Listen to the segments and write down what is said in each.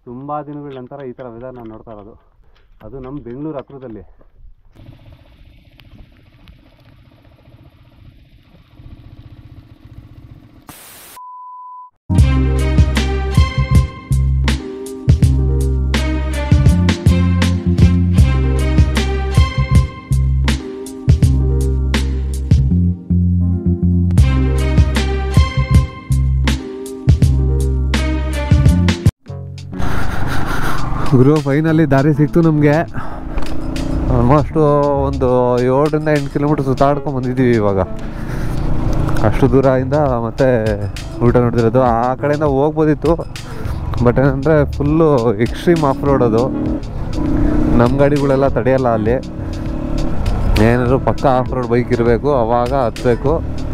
ತುಂಬ ದಿನಗಳ ನಂತರ ಈ ಥರ ವೆದರ್ ನಾನು ನೋಡ್ತಾ ಇರೋದು ಅದು ನಮ್ಮ ಬೆಂಗಳೂರು ಹತ್ರದಲ್ಲಿ ಗುರು ಫೈನಲಿ ದಾರಿ ಸಿಕ್ತು ನಮಗೆ ಆಲ್ಮೋಸ್ಟು ಒಂದು ಏಳರಿಂದ ಎಂಟು ಕಿಲೋಮೀಟ್ರ್ ಸುತ್ತಾಡ್ಕೊಂಡು ಬಂದಿದ್ದೀವಿ ಇವಾಗ ಅಷ್ಟು ದೂರದಿಂದ ಮತ್ತೆ ಊಟ ನೋಡ್ತಿರೋದು ಆ ಕಡೆಯಿಂದ ಹೋಗ್ಬೋದಿತ್ತು ಬಟ್ ಏನಂದರೆ ಫುಲ್ಲು ಎಕ್ಸ್ಟ್ರೀಮ್ ಆಫ್ ರೋಡ್ ಅದು ನಮ್ಮ ಗಾಡಿಗಳೆಲ್ಲ ತಡೆಯಲ್ಲ ಅಲ್ಲಿ ಏನಾದ್ರು ಪಕ್ಕ ಆಫ್ ರೋಡ್ ಬೈಕ್ ಇರಬೇಕು ಅವಾಗ ಹತ್ತಬೇಕು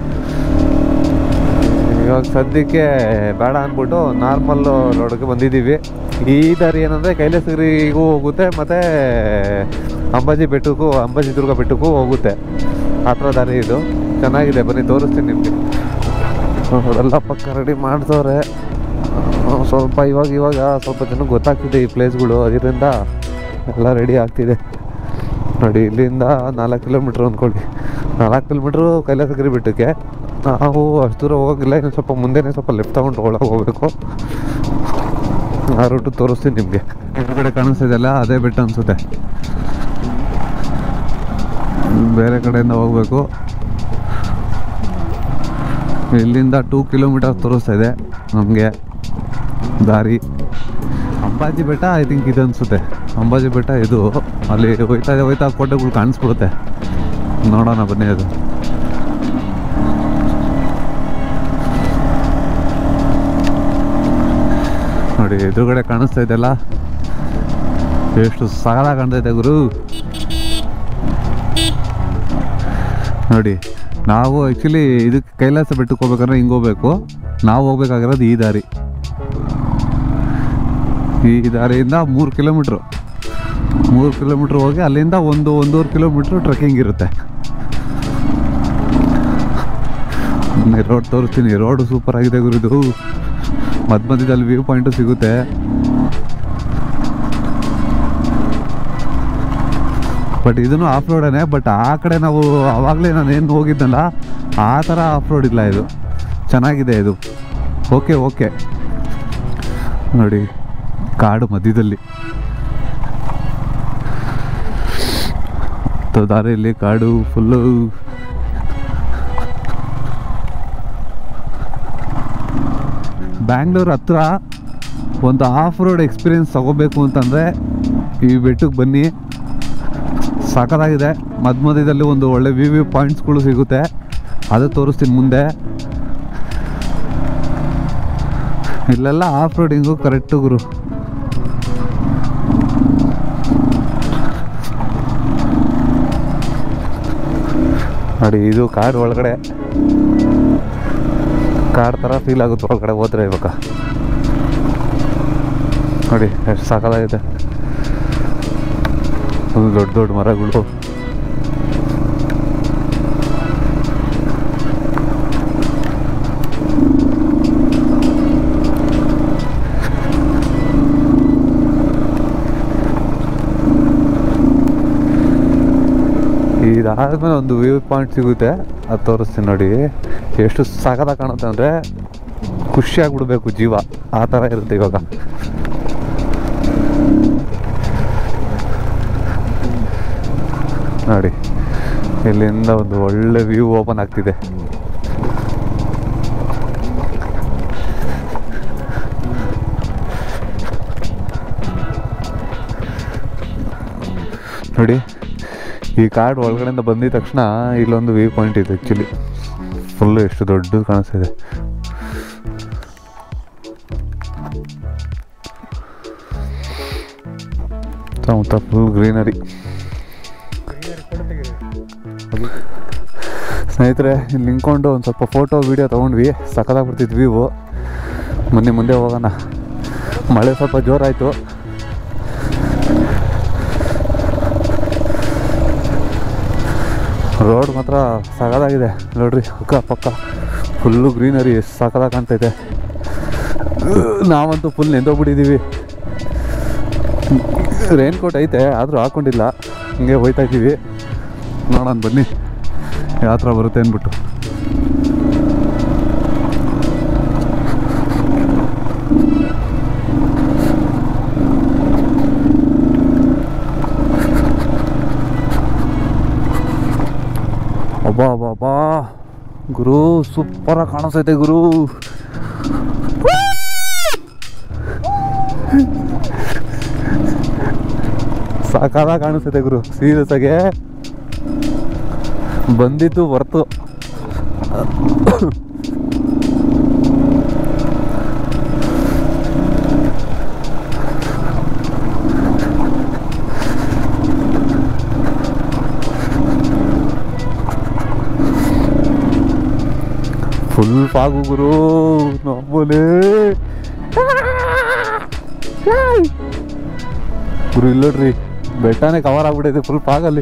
ಇವಾಗ ಸದ್ಯಕ್ಕೆ ಬೇಡ ಅಂದ್ಬಿಟ್ಟು ನಾರ್ಮಲ್ ರೋಡ್ಗೆ ಬಂದಿದ್ದೀವಿ ಈ ದಾರಿ ಏನಂದರೆ ಕೈಲಾಸಗಿರಿಗೂ ಹೋಗುತ್ತೆ ಮತ್ತು ಅಂಬಾಜಿ ಬೆಟ್ಟಕ್ಕೂ ಅಂಬಾಜಿ ದುರ್ಗ ಬೆಟ್ಟಕ್ಕೂ ಹೋಗುತ್ತೆ ಆ ಥರ ದಾರಿ ಇದು ಚೆನ್ನಾಗಿದೆ ಬನ್ನಿ ತೋರಿಸ್ತೀನಿ ನಿಮಗೆ ಅವರೆಲ್ಲ ಪಕ್ಕ ರೆಡಿ ಮಾಡ್ತವ್ರೆ ಸ್ವಲ್ಪ ಇವಾಗ ಇವಾಗ ಸ್ವಲ್ಪ ಜನಕ್ಕೆ ಗೊತ್ತಾಗ್ತಿದೆ ಈ ಪ್ಲೇಸ್ಗಳು ಅದರಿಂದ ಎಲ್ಲ ರೆಡಿ ಆಗ್ತಿದೆ ನೋಡಿ ಇಲ್ಲಿಂದ ನಾಲ್ಕು ಕಿಲೋಮೀಟ್ರ್ ಅಂದ್ಕೊಳ್ಳಿ ನಾಲ್ಕು ಕಿಲೋಮೀಟ್ರು ಕೈಲಾಸಗಿರಿ ಬೆಟ್ಟಕ್ಕೆ ನಾವು ಅಷ್ಟು ದೂರ ಹೋಗೋಗಿಲ್ಲ ಇನ್ನು ಸ್ವಲ್ಪ ಮುಂದೆನೇ ಸ್ವಲ್ಪ ಲೆಫ್ಟ್ ತಗೊಂಡು ಒಳಗೆ ಹೋಗಬೇಕು ಆ ರೂಟು ತೋರಿಸ್ತೀನಿ ನಿಮಗೆ ಎದುರುಗಡೆ ಕಾಣಿಸ್ತಿದೆಯಲ್ಲ ಅದೇ ಬೆಟ್ಟ ಅನಿಸುತ್ತೆ ಬೇರೆ ಕಡೆಯಿಂದ ಹೋಗಬೇಕು ಇಲ್ಲಿಂದ ಟೂ ಕಿಲೋಮೀಟರ್ ತೋರಿಸ್ತಾ ಇದೆ ನಮಗೆ ದಾರಿ ಅಂಬಾಜಿ ಬೆಟ್ಟ ಐ ಥಿಂಕ್ ಇದು ಅನಿಸುತ್ತೆ ಅಂಬಾಜಿ ಬೆಟ್ಟ ಇದು ಅಲ್ಲಿ ಹೋಯ್ತಾ ಹೋಯ್ತಾ ಕೋಟೆಗಳು ಕಾಣಿಸ್ಬಿಡುತ್ತೆ ನೋಡೋಣ ಬನ್ನಿ ಅದು ನೋಡಿ ಎದುರುಗಡೆ ಕಾಣಿಸ್ತಾ ಇದೆಯಲ್ಲ ಎಷ್ಟು ಸಗಲ ಕಾಣ್ತಾ ಇದೆ ಗುರು ನೋಡಿ ನಾವು ಆ್ಯಕ್ಚುಲಿ ಇದಕ್ಕೆ ಕೈಲಾಸ ಬೆಟ್ಟಕ್ಕೆ ಹೋಗ್ಬೇಕಂದ್ರೆ ಹಿಂಗೆ ಹೋಗ್ಬೇಕು ನಾವು ಹೋಗ್ಬೇಕಾಗಿರೋದು ಈ ದಾರಿ ಈ ದಾರಿಯಿಂದ ಮೂರು ಕಿಲೋಮೀಟ್ರು ಮೂರು ಕಿಲೋಮೀಟ್ರ್ ಹೋಗಿ ಅಲ್ಲಿಂದ ಒಂದು ಒಂದೂವರೆ ಕಿಲೋಮೀಟ್ರ್ ಟ್ರೆಕ್ಕಿಂಗ್ ಇರುತ್ತೆ ರೋಡ್ ತೋರಿಸ್ತೀನಿ ರೋಡು ಸೂಪರ್ ಆಗಿದೆ ಗುರುದು ಮಧ್ಯ ಮಧ್ಯದಲ್ಲಿ ವ್ಯೂ ಪಾಯಿಂಟು ಸಿಗುತ್ತೆ ಬಟ್ ಇದನ್ನು ಆಫ್ ರೋಡೇ ಬಟ್ ಆ ಕಡೆ ನಾವು ಆವಾಗಲೇ ನಾನು ಏನು ಹೋಗಿದ್ದಲ್ಲ ಆ ಥರ ಆಫ್ ರೋಡ್ ಇಲ್ಲ ಇದು ಚೆನ್ನಾಗಿದೆ ಇದು ಓಕೆ ಓಕೆ ನೋಡಿ ಕಾಡು ಮಧ್ಯದಲ್ಲಿ ತ- ದಾರಿಯಲ್ಲಿ ಕಾಡು ಫುಲ್ಲು ಬ್ಯಾಂಗ್ಳೂರ್ ಹತ್ರ ಒಂದು ಆಫ್ ರೋಡ್ ಎಕ್ಸ್ಪೀರಿಯನ್ಸ್ ತಗೋಬೇಕು ಅಂತಂದರೆ ಈ ಬೆಟ್ಟಕ್ಕೆ ಬನ್ನಿ ಸಾಕಾಗಿದೆ ಮಧ್ಯ ಮಧ್ಯದಲ್ಲಿ ಒಂದು ಒಳ್ಳೆ ವ್ಯೂ ವ್ಯೂ ಪಾಯಿಂಟ್ಸ್ಗಳು ಸಿಗುತ್ತೆ ಅದು ತೋರಿಸ್ತೀನಿ ಮುಂದೆ ಇಲ್ಲೆಲ್ಲ ಆಫ್ ರೋಡಿಂಗು ಕರೆಕ್ಟು ಗುರು ನೋಡಿ ಇದು ಕಾಡು ಒಳಗಡೆ ಕಾಡು ಥರ ಫೀಲ್ ಆಗುತ್ತೆ ಒಳಗಡೆ ಹೋದ್ರೆ ಇವಾಗ ನೋಡಿ ಎಷ್ಟು ಸಾಕಾಗಿದೆ ಫುಲ್ ದೊಡ್ಡ ದೊಡ್ಡ ಮರಗಳು ಇದಾದ್ಮೇಲೆ ಒಂದು ವ್ಯೂ ಪಾಯಿಂಟ್ ಸಿಗುತ್ತೆ ಅದು ತೋರಿಸ್ತೀನಿ ನೋಡಿ ಎಷ್ಟು ಸಖತ ಕಾಣುತ್ತೆ ಅಂದರೆ ಖುಷಿಯಾಗ್ಬಿಡ್ಬೇಕು ಜೀವ ಆ ಥರ ಇರುತ್ತೆ ಇವಾಗ ನೋಡಿ ಇಲ್ಲಿಂದ ಒಂದು ಒಳ್ಳೆ ವ್ಯೂ ಓಪನ್ ಆಗ್ತಿದೆ ನೋಡಿ ಈ ಕಾರ್ಡ್ ಒಳಗಡೆಯಿಂದ ಬಂದಿದ ತಕ್ಷಣ ಇಲ್ಲೊಂದು ವ್ಯೂ ಪಾಯಿಂಟ್ ಇದೆ ಆ್ಯಕ್ಚುಲಿ ಫುಲ್ಲು ಎಷ್ಟು ದೊಡ್ಡದು ಕಾಣಿಸ್ತಿದೆ ಸುತ್ತಮುತ್ತ ಫುಲ್ ಗ್ರೀನರಿ ಸ್ನೇಹಿತರೆ ಇಲ್ಲಿ ನಿಂತ್ಕೊಂಡು ಒಂದು ಸ್ವಲ್ಪ ಫೋಟೋ ವೀಡಿಯೋ ತೊಗೊಂಡ್ವಿ ಸಖತ್ತಾಗ್ಬಿಡ್ತಿದ್ವಿ ವ್ಯೂ ಮೊನ್ನೆ ಮುಂದೆ ಹೋಗೋಣ ಮಳೆ ಸ್ವಲ್ಪ ಜೋರಾಯಿತು ರೋಡ್ ಮಾತ್ರ ಸಗದಾಗಿದೆ ನೋಡ್ರಿ ಅಕ್ಕ ಪಕ್ಕ ಫುಲ್ಲು ಗ್ರೀನರಿ ಎಷ್ಟು ಸಕದಾಗ ಕಾಣ್ತೈತೆ ನಾವಂತೂ ಫುಲ್ ನೆಂದೋಗ್ಬಿಟ್ಟಿದ್ದೀವಿ ರೇನ್ ಕೋಟ್ ಐತೆ ಆದರೂ ಹಾಕೊಂಡಿಲ್ಲ ಹಿಂಗೆ ಹೋಯ್ತಾ ಇದ್ದೀವಿ ನೋಡೋಣ ಬನ್ನಿ ಯಾವ ಥರ ಬರುತ್ತೆ ಅಂದ್ಬಿಟ್ಟು ಅಬ್ಬಾ ಅಬ್ಬಾ ಅಬ್ಬಾ ಗುರು ಸೂಪರಾಗಿ ಕಾಣಿಸ್ತೈತೆ ಗುರು ಸಾಕಾದ ಕಾಣಿಸ್ತೈತೆ ಗುರು ಸೀರಿಯಸ್ ಆಗಿ ಬಂದಿದ್ದು ಹೊರ್ತು ಫುಲ್ ಫಾಗು ಗುರು ನಮ್ಮನೆ ಗುರು ಇಲ್ಲ ನೋಡ್ರಿ ಬೆಟ್ಟನೇ ಕವರ್ ಆಗ್ಬಿಟ್ಟೈತೆ ಫುಲ್ ಫಾಗಲ್ಲಿ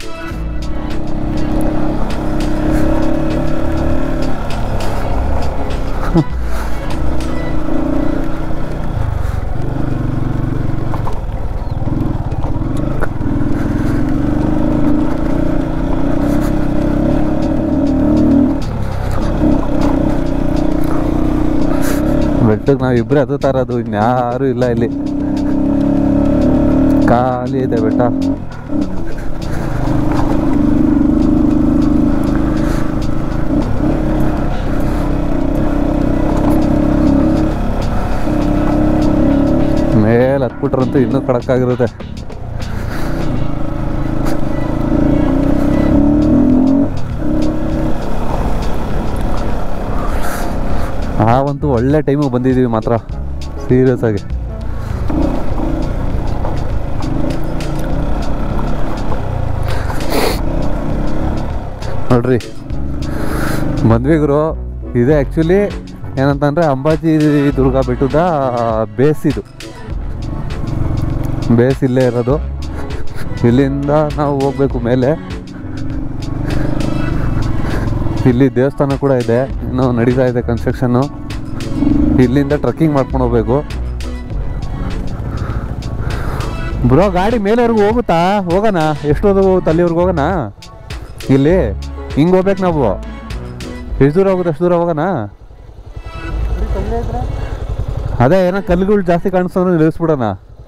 ಬೆಟ್ಟಕ್ಕೆ ನಾವು ಇಬ್ಬರೇ ಹತ್ತುತ್ತಾ ಇರೋದು ಇನ್ಯಾರೂ ಇಲ್ಲ ಇಲ್ಲಿ ಖಾಲಿ ಇದೆ ಬೆಟ್ಟ ಮೇಲೆ ಹತ್ಬಿಟ್ರಂತೂ ಇನ್ನೂ ಕಡಕ್ಕಾಗಿರುತ್ತೆ ನಾವಂತೂ ಒಳ್ಳೆ ಟೈಮಿಗೆ ಬಂದಿದ್ದೀವಿ ಮಾತ್ರ ಸೀರಿಯಸ್ ಆಗಿ ನೋಡ್ರಿ ಬಂದ್ವಿ ಗುರು ಇದೆ ಆ್ಯಕ್ಚುಲಿ ಏನಂತಂದರೆ ಅಂಬಾಜಿ ದುರ್ಗ ಬೆಟ್ಟದ ಬೇಸ್ ಇದು ಬೇಸ್ ಇಲ್ಲೇ ಇರೋದು ಇಲ್ಲಿಂದ ನಾವು ಹೋಗ್ಬೇಕು ಮೇಲೆ ಇಲ್ಲಿ ದೇವಸ್ಥಾನ ಕೂಡ ಇದೆ ಇನ್ನೂ ನಡೀತಾ ಇದೆ ಕನ್ಸ್ಟ್ರಕ್ಷನ್ನು ಇಲ್ಲಿಂದ ಟ್ರಕ್ಕಿಂಗ್ ಮಾಡ್ಕೊಂಡು ಹೋಗ್ಬೇಕು ಬ್ರೋ ಗಾಡಿ ಮೇಲೆವರೆಗೂ ಹೋಗುತ್ತಾ ಹೋಗೋಣ ಎಷ್ಟೊತ್ತು ಹೋಗುತ್ತೆ ಅಲ್ಲಿವರೆಗೂ ಹೋಗೋಣ ಇಲ್ಲಿ ಹಿಂಗೆ ಹೋಗ್ಬೇಕು ನಾವು ಎಷ್ಟು ದೂರ ಹೋಗುತ್ತೆ ಅಷ್ಟು ದೂರ ಹೋಗೋಣ ಅದೇ ಏನೋ ಕಲ್ಲುಗಳು ಜಾಸ್ತಿ ಕಾಣಿಸ್ತಂದ್ರೆ ನಿಲ್ಲಿಸ್ಬಿಡೋಣ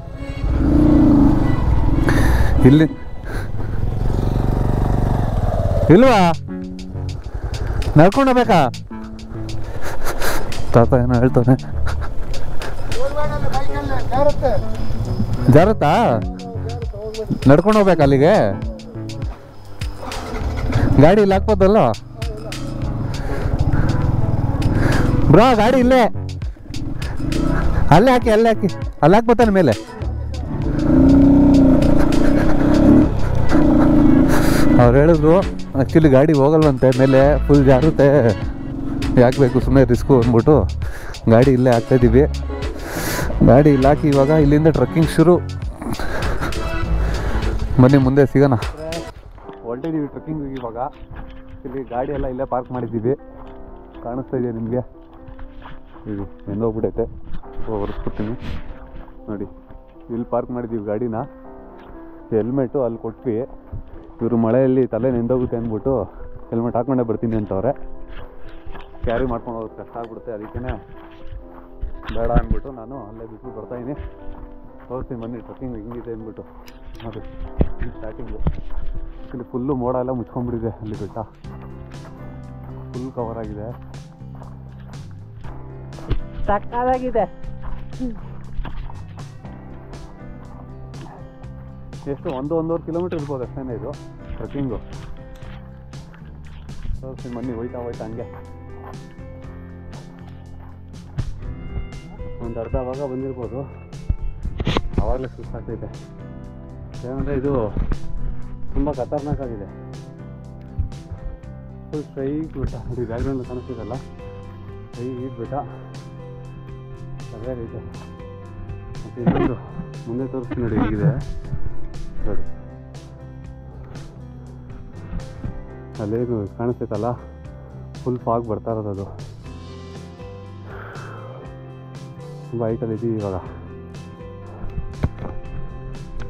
ಇಲ್ಲಿ ಇಲ್ವಾ ನಡ್ಕೊಂಡು ಹೋಗ್ಬೇಕಾ ತಾತ ಏನೋ ಹೇಳ್ತಾನೆ ಜಾರತ್ತಾ ನಡ್ಕೊಂಡು ಹೋಗ್ಬೇಕಾ ಅಲ್ಲಿಗೆ ಗಾಡಿ ಇಲ್ಲಿ ಹಾಕ್ಬೋದಲ್ಲ ಬ್ರೋ ಗಾಡಿ ಇಲ್ಲೇ ಅಲ್ಲೇ ಹಾಕಿ ಅಲ್ಲೇ ಹಾಕಿ ಅಲ್ಲಿ ಹಾಕ್ಬೋತಾನೆ ಮೇಲೆ ಅವ್ರು ಹೇಳಿದ್ರು ಆ್ಯಕ್ಚುಲಿ ಗಾಡಿ ಹೋಗಲ್ವಂತೆ ಮೇಲೆ ಫುಲ್ ಜಾರುತ್ತೆ ಯಾಕೆ ಬೇಕು ಸುಮ್ಮನೆ ರಿಸ್ಕು ಅಂದ್ಬಿಟ್ಟು ಗಾಡಿ ಇಲ್ಲೇ ಹಾಕ್ತಾಯಿದ್ದೀವಿ ಗಾಡಿ ಇಲ್ಲಿ ಹಾಕಿ ಇವಾಗ ಇಲ್ಲಿಂದ ಟ್ರಕ್ಕಿಂಗ್ ಶುರು ಬನ್ನಿ ಮುಂದೆ ಸಿಗೋಣ ಹೊರಟಿದ್ದೀವಿ ಟ್ರಕ್ಕಿಂಗ್ ಇವಾಗ ಇಲ್ಲಿ ಗಾಡಿ ಎಲ್ಲ ಇಲ್ಲೇ ಪಾರ್ಕ್ ಮಾಡಿದ್ದೀವಿ ಕಾಣಿಸ್ತಾ ಇದೆ ನಿಮಗೆ ಇದು ಎಂದೋಗ್ಬಿಟ್ಟೈತೆ ಒರೆಸ್ಬಿಡ್ತೀನಿ ನೋಡಿ ಇಲ್ಲಿ ಪಾರ್ಕ್ ಮಾಡಿದ್ದೀವಿ ಗಾಡಿನ ಹೆಲ್ಮೆಟು ಅಲ್ಲಿ ಕೊಟ್ವಿ ಇವರು ಮಳೆಯಲ್ಲಿ ತಲೆ ನೆಂದೋಗುತ್ತೆ ಅಂದ್ಬಿಟ್ಟು ಹೆಲ್ಮೆಟ್ ಹಾಕೊಂಡೇ ಬರ್ತೀನಿ ಅಂತವ್ರೆ ಕ್ಯಾರಿ ಮಾಡ್ಕೊಂಡು ಹೋಗೋದು ಕಷ್ಟ ಆಗ್ಬಿಡುತ್ತೆ ಅದಕ್ಕೇ ಬೇಡ ಅಂದ್ಬಿಟ್ಟು ನಾನು ಅಲ್ಲೇ ಬಿಟ್ಟು ಬರ್ತಾಯಿದ್ದೀನಿ ತೋರಿಸ್ತೀನಿ ಬನ್ನಿ ಟ್ರಕ್ಕಿಂಗ್ ಹಿಂಗಿದೆ ಅಂದ್ಬಿಟ್ಟು ನೋಡಿ ಸ್ಟಾರ್ಟಿಂಗು ಇಲ್ಲಿ ಫುಲ್ಲು ಮೋಡ ಎಲ್ಲ ಮುಚ್ಕೊಂಡ್ಬಿಟ್ಟಿದೆ ಅಲ್ಲಿ ಬೆಟ್ಟ ಫುಲ್ ಕವರ್ ಆಗಿದೆ ಸಕ್ಕದಾಗಿದೆ ಎಷ್ಟು ಒಂದು ಒಂದೂವರೆ ಕಿಲೋಮೀಟರ್ ಇರ್ಬೋದು ಅಷ್ಟೇ ಇದು ಟ್ರೆಕ್ಕಿಂಗು ತೋರಿಸ್ತೀನಿ ಬನ್ನಿ ಹೋಯ್ತಾ ಹೋಯ್ತಾ ಹಂಗೆ ಒಂದು ಅರ್ಧ ಭಾಗ ಬಂದಿರ್ಬೋದು ಆವಾಗಲೇ ಸುಸ್ತಾಗ್ತೈತೆ ಏನಂದರೆ ಇದು ತುಂಬ ಖತರ್ನಾಕ್ ಆಗಿದೆ ಫುಲ್ ಸ್ಟ್ರೈಟ್ ಬೆಟ್ಟ ನೋಡಿ ಬ್ಯಾಕ್ಗ್ರೌಂಡ್ ಕಾಣಿಸ್ತಿದಲ್ಲ ಸ್ಟ್ರೈಟ್ ಬೆಟ್ಟ ಸರಿಯಾಗೈತೆ ಮತ್ತು ಇನ್ನೊಂದು ಮುಂದೆ ತೋರಿಸ್ತೀನಿ ನೋಡಿ ಹೇಗಿದೆ ನೋಡಿ ಅಲ್ಲೇನು ಕಾಣಿಸ್ತೈತಲ್ಲ ಫುಲ್ ಫಾಗ್ ಬರ್ತಾ ಇರೋದು ಅದು ತುಂಬ ಹೈಟಲ್ಲಿ ಇದ್ದೀವಿ ಇವಾಗ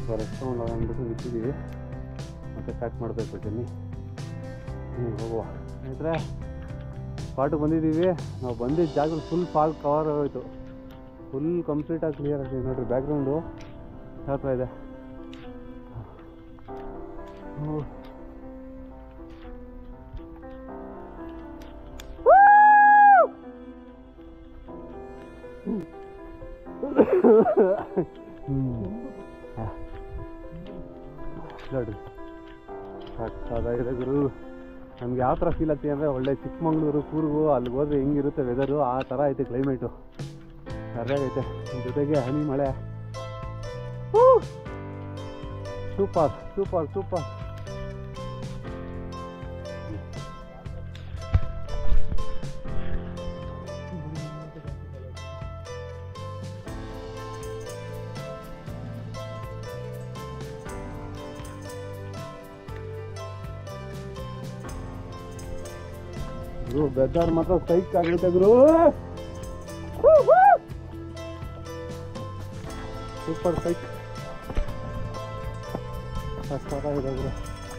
ರೆಸ್ಟ್ ತೊಗೊಂಡು ಅಂದ್ಬಿಟ್ಟು ಬಿಟ್ಟಿದ್ದೀವಿ ಮತ್ತೆ ಸ್ಟಾರ್ಟ್ ಮಾಡಬೇಕು ಜರ್ನಿ ಹ್ಞೂ ಹೋಗುವ ಸ್ನೇಹಿತರೆ ಸ್ಪಾಟಿಗೆ ಬಂದಿದ್ದೀವಿ ನಾವು ಬಂದಿದ್ದ ಜಾಗದಲ್ಲಿ ಫುಲ್ ಫಾಗ್ ಕವರ್ ಆಗೋಯ್ತು ಫುಲ್ ಕಂಪ್ಲೀಟಾಗಿ ಕ್ಲಿಯರ್ ಆಗಿದೆ ನೋಡಿರಿ ಬ್ಯಾಕ್ಗ್ರೌಂಡು ಹೇಳ್ತಾ ಇದೆ ಹ್ಞೂ. ನೋಡ್ರಿ ಸಕ್ಕತ್ತಾಗಿದೆ ಗುರು ನಮ್ಗೆ ಯಾವ ಥರ ಫೀಲ್ ಆಗ್ತೀವಿ ಅಂದರೆ ಒಳ್ಳೆ ಚಿಕ್ಕಮಂಗ್ಳೂರು ಕೂರ್ಗು ಅಲ್ಲಿಗೆ ಹೋದ್ರೆ ಹೆಂಗಿರುತ್ತೆ ವೆದರು ಆ ಥರ ಐತೆ ಕ್ಲೈಮೇಟು ಸರಿಯಾಗೈತೆ ಜೊತೆಗೆ ಹನಿ ಮಳೆ ಸೂಪರ್ ಸೂಪರ್ ಸೂಪರ್ ಗುರು ಬೆದ್ದಾರ್ ಮಾತ್ರ ಸೈಕ್ ಆಗೈತೆ ಗುರು ಸೂಪರ್ ಸೈಕ್ ಇದೆ ಗುರು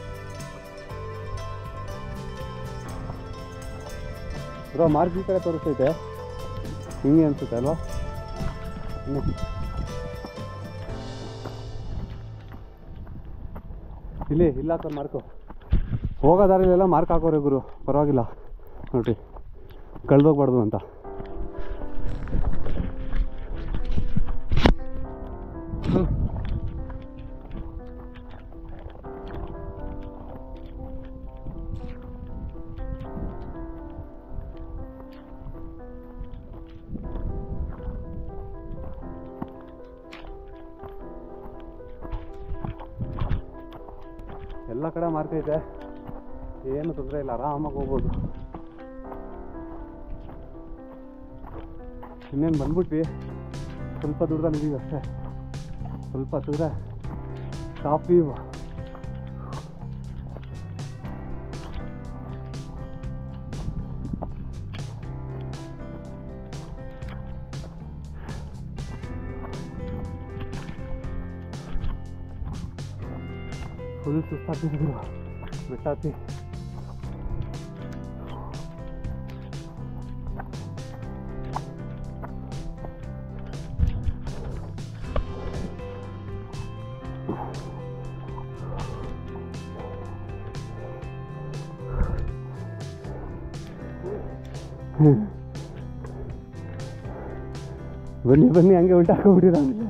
ಬ್ರೋ ಮಾರ್ಕ್ ಈ ಕಡೆ ತೋರಿಸ್ತೈತೆ ಹಿಂಗೆ ಅನ್ಸುತ್ತೆ ಅಲ್ವಾ ಹ್ಮ್. ಇಲ್ಲಿ ಇಲ್ಲ ಹಾಕೋರು ಮಾರ್ಕು ಹೋಗೋ ದಾರಿಲೆಲ್ಲ ಮಾರ್ಕ್ ಹಾಕೋರೆ ಗುರು ಪರವಾಗಿಲ್ಲ ನೋಡ್ರಿ ಕಳ್ದೋಗ್ಬಾರ್ದು ಅಂತ ಹ್ಮ್. ಎಲ್ಲ ಕಡೆ ಮಾರ್ಕ್ ಐತೆ ಏನು ತೊಂದರೆ ಇಲ್ಲ ಆರಾಮಾಗಿ ಹೋಗ್ಬೋದು ಇನ್ನೇನು ಬಂದ್ಬಿಟ್ವಿ ಸ್ವಲ್ಪ ದೂರದಲ್ಲಿ ಇದೀವಿ ಅಷ್ಟೇ ಸ್ವಲ್ಪ ದೂರ ಕಾಫಿ ಫುಲ್ ಸುಸ್ತಾಗ್ತಿದೆ ಗುರು ಬೆಟ್ಟ ಹತ್ತಿ ಬನ್ನಿ ಬನ್ನಿ ಹಂಗೆ ಉಲ್ಟಾ ಹಾಕೊಂಡ್ಬಿಟ್ಟಿರ ಆಮೇಲೆ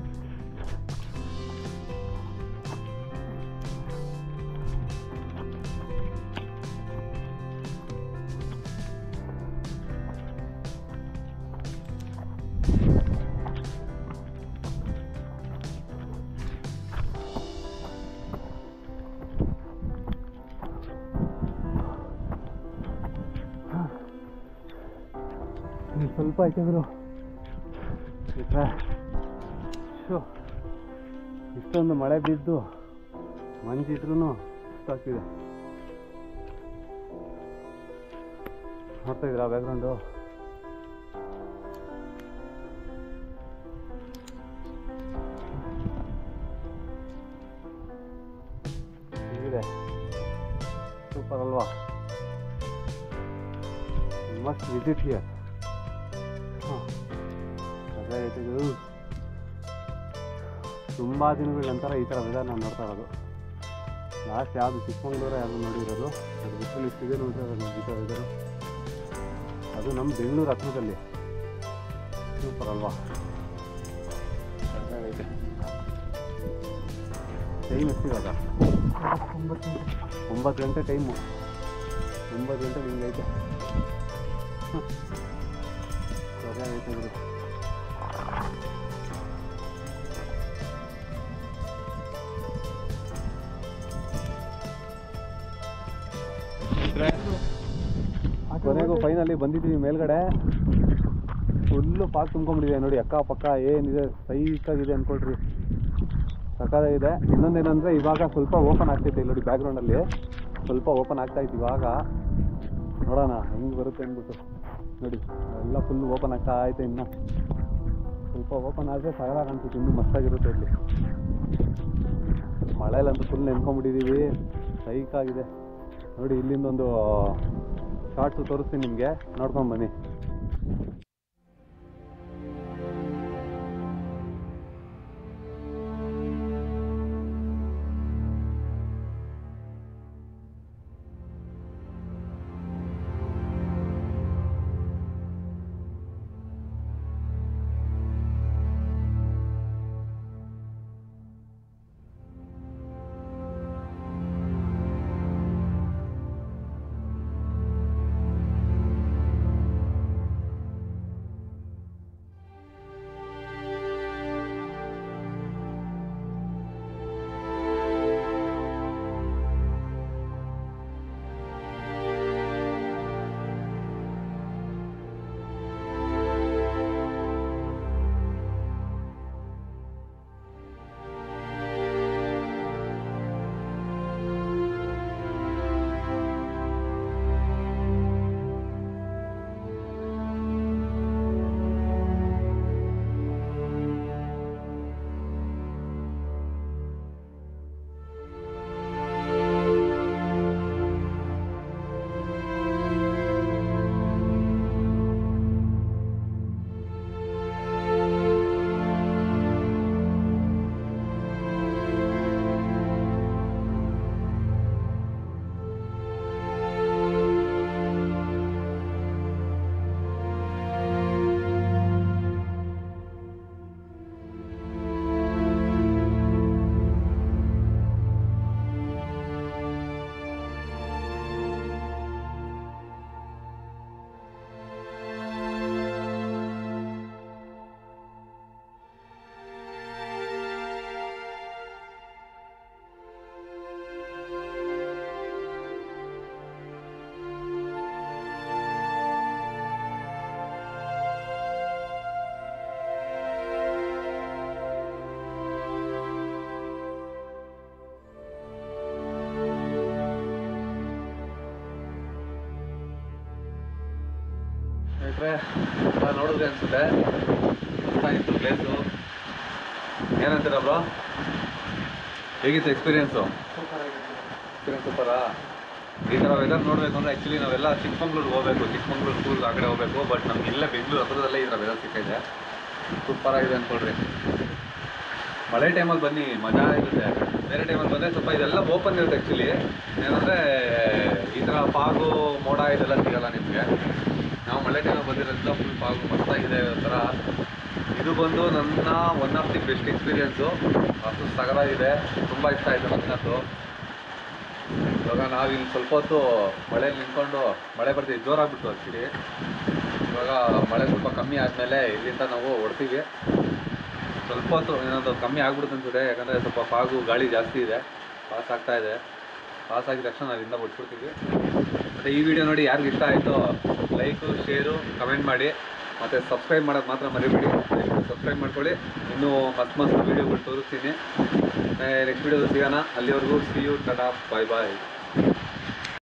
ಇನ್ನು ಸ್ವಲ್ಪ ಐತೆ ಗುರು ಬಿಟ್ರೆ ಶೋ ಇಷ್ಟೊಂದು ಮಳೆ ಬಿದ್ದು ಮಂಜಿದ್ರೂ ಇಷ್ಟಾಗ್ತಿದೆ ನೋಡ್ತಾ ಇದ್ದೀರಾ ಬ್ಯಾಕ್ಗ್ರೌಂಡು ಹೇಗಿದೆ ಸೂಪರ್ ಅಲ್ವಾ ಮಸ್ಟ್ ವಿಸಿಟ್ ಹಿಯರ್ ಅದೇ ಇದು ತುಂಬ ದಿನಗಳ ನಂತರ ಈ ಥರ ವೆದರ್ ನಾನು ನೋಡ್ತಾ ಇರೋದು ಲಾಸ್ಟ್ ಯಾವುದು ಚಿಕ್ಕಮಂಗ್ಳೂರ ಯಾವುದು ನೋಡಿರೋದು ಅದು ಬಿಟ್ಟಲ್ಲಿ ಇಷ್ಟಿದೆ ನೋಡಿರೋದು ಈ ಥರ ವೆದರು ಅದು ನಮ್ಮ ಬೆಂಗಳೂರು ಹತ್ರದಲ್ಲಿ ಸೂಪರ್ ಅಲ್ವಾ ಟೈಮ್ ಎಷ್ಟಿವಾಗ ಒಂಬತ್ತು ಗಂಟೆ ಟೈಮು ಒಂಬತ್ತು ಗಂಟೆ ಹಿಂಗೈತೆ ಸರಿ ಆಯ್ತು ಬಿಡು ಕೊನೆಗೂ ಫೈನಲಿ ಬಂದಿದ್ದೀವಿ ಮೇಲ್ಗಡೆ ಫುಲ್ಲು ಪಾಕ್ ತುಂಬ್ಕೊಂಡ್ಬಿಟ್ಟಿದೆ ನೋಡಿ ಅಕ್ಕ ಪಕ್ಕ ಏನಿದೆ ಸೈಕಾಗಿದೆ ಅನ್ಕೊಳ್ರಿ ಸಕ್ಕದಾಗಿದೆ ಇನ್ನೊಂದೇನಂದ್ರೆ ಇವಾಗ ಸ್ವಲ್ಪ ಓಪನ್ ಆಗ್ತೈತೆ ಇಲ್ಲಿ ನೋಡಿ ಬ್ಯಾಕ್ಗ್ರೌಂಡಲ್ಲಿ ಸ್ವಲ್ಪ ಓಪನ್ ಆಗ್ತಾ ಇತ್ತು ಇವಾಗ ನೋಡೋಣ ಹೆಂಗೆ ಬರುತ್ತೆ ಅಂದ್ಬಿಟ್ಟು ನೋಡಿ ಎಲ್ಲ ಫುಲ್ ಓಪನ್ ಆಗ್ತಾ ಐತೆ ಇನ್ನು ಸ್ವಲ್ಪ ಓಪನ್ ಆದರೆ ಸಗಲ ಕಾಣಿಸುತ್ತೆ ಇನ್ನೂ ಮಸ್ತಾಗಿರುತ್ತೆ ಇಲ್ಲಿ ಮಳೆಯಲ್ಲಂತೂ ಫುಲ್ ನೆನ್ಕೊಂಬಿಟ್ಟಿದ್ದೀವಿ ಸೈಕಾಗಿದೆ ನೋಡಿ ಇಲ್ಲಿಂದೊಂದು ಶಾರ್ಟ್ಸು ತೋರಿಸ್ತೀನಿ ನಿಮಗೆ ನೋಡ್ಕೊಂಡು ಬನ್ನಿ ಸ್ನೇಹಿತರೆ ಎಲ್ಲ ನೋಡಿದ್ರೆ ಅನ್ಸುತ್ತೆ ಮಸ್ತಾಗಿತ್ತು ಪ್ಲೇಸು ಏನಂತೀರ ಬ್ರೋ ಹೇಗಿತ್ತು ಎಕ್ಸ್ಪೀರಿಯನ್ಸು ಎಕ್ಸ್ಪೀರಿಯನ್ಸ್ ಸೂಪರಾ ಈ ಥರ ವೆದರ್ ನೋಡಬೇಕು ಅಂದರೆ ಆ್ಯಕ್ಚುಲಿ ನಾವೆಲ್ಲ ಚಿಕ್ಕಮಂಗ್ಳೂರಿಗೆ ಹೋಗಬೇಕು ಚಿಕ್ಕಮಂಗ್ಳೂರು ಟೂರ್ಗೆ ಆ ಕಡೆ ಹೋಗಬೇಕು ಬಟ್ ನಮ್ಗೆ ಇಲ್ಲೇ ಬೆಂಗಳೂರು ಹತ್ರದಲ್ಲೇ ಈ ಥರ ವೆದರ್ ಸಿಕ್ಕಿದೆ ಸೂಪರ್ ಆಗಿದೆ ಅಂದ್ಕೊಳ್ರಿ ಮಳೆ ಟೈಮಲ್ಲಿ ಬನ್ನಿ ಮಜಾ ಇರುತ್ತೆ ಬೇರೆ ಟೈಮಲ್ಲಿ ಬಂದರೆ ಸ್ವಲ್ಪ ಇದೆಲ್ಲ ಓಪನ್ ಇರುತ್ತೆ ಆ್ಯಕ್ಚುಲಿ ಏನಂದರೆ ಈ ಥರ ಪಾಗು ಮೋಡ ಇದೆಲ್ಲ ಸಿಗಲ್ಲ ನಿಮಗೆ ನಾವು ಮಳೆ ಟೈಮಲ್ಲಿ ಬಂದಿರೋದ್ರಿಂದ ಫುಲ್ ಪಾಗು ಮಸ್ತಾಗಿದೆ ಒಂಥರ ಇದು ಬಂದು ನನ್ನ one of the best experience ಅಷ್ಟು ಸಗರಾಗಿದೆ ತುಂಬ ಇಷ್ಟ ಆಯಿತು ನನಗಂತೂ ಇವಾಗ ನಾವು ಇಲ್ಲಿ ಸ್ವಲ್ಪ ಹೊತ್ತು ಮಳೆಯಲ್ಲಿ ನಿಂತ್ಕೊಂಡು ಮಳೆ ಬರ್ತೀವಿ ಜೋರಾಗ್ಬಿಟ್ಟು ಆ್ಯಕ್ಚುಲಿ ಇವಾಗ ಮಳೆ ಸ್ವಲ್ಪ ಕಮ್ಮಿ ಆದಮೇಲೆ ಇಲ್ಲಿಂದ ನಾವು ಹೊಡ್ತೀವಿ ಸ್ವಲ್ಪ ಹೊತ್ತು ಏನೊಂದು ಕಮ್ಮಿ ಆಗ್ಬಿಡುತ್ತೆ ಅನ್ಸುತ್ತೆ ಯಾಕಂದರೆ ಸ್ವಲ್ಪ ಫಾಗು ಗಾಳಿ ಜಾಸ್ತಿ ಇದೆ ಪಾಸ್ ಆಗ್ತಾ ಇದೆ ಪಾಸ್ ಆಗಿದ ತಕ್ಷಣ ನಾವು ಇಲ್ಲಿಂದ ಬಿಟ್ಬಿಡ್ತೀವಿ ಮತ್ತು ಈ ವಿಡಿಯೋ ನೋಡಿ ಯಾರಿಗೆ ಇಷ್ಟ ಆಯಿತು ಲೈಕು ಶೇರು ಕಮೆಂಟ್ ಮಾಡಿ ಮತ್ತು ಸಬ್ಸ್ಕ್ರೈಬ್ ಮಾಡೋದು ಮಾತ್ರ ಮರಿಬೇಡಿ ದಯವಿಟ್ಟು ಸಬ್ಸ್ಕ್ರೈಬ್ ಮಾಡ್ಕೊಳ್ಳಿ ಇನ್ನೂ ಮಸ್ತ್ ಮಸ್ತ್ ವೀಡಿಯೋಗಳು ತೋರಿಸ್ತೀನಿ ನೆಕ್ಸ್ಟ್ ವೀಡಿಯೋದಲ್ಲಿ ಸಿಗೋಣ ಅಲ್ಲಿವರೆಗೂ see you tata bye bye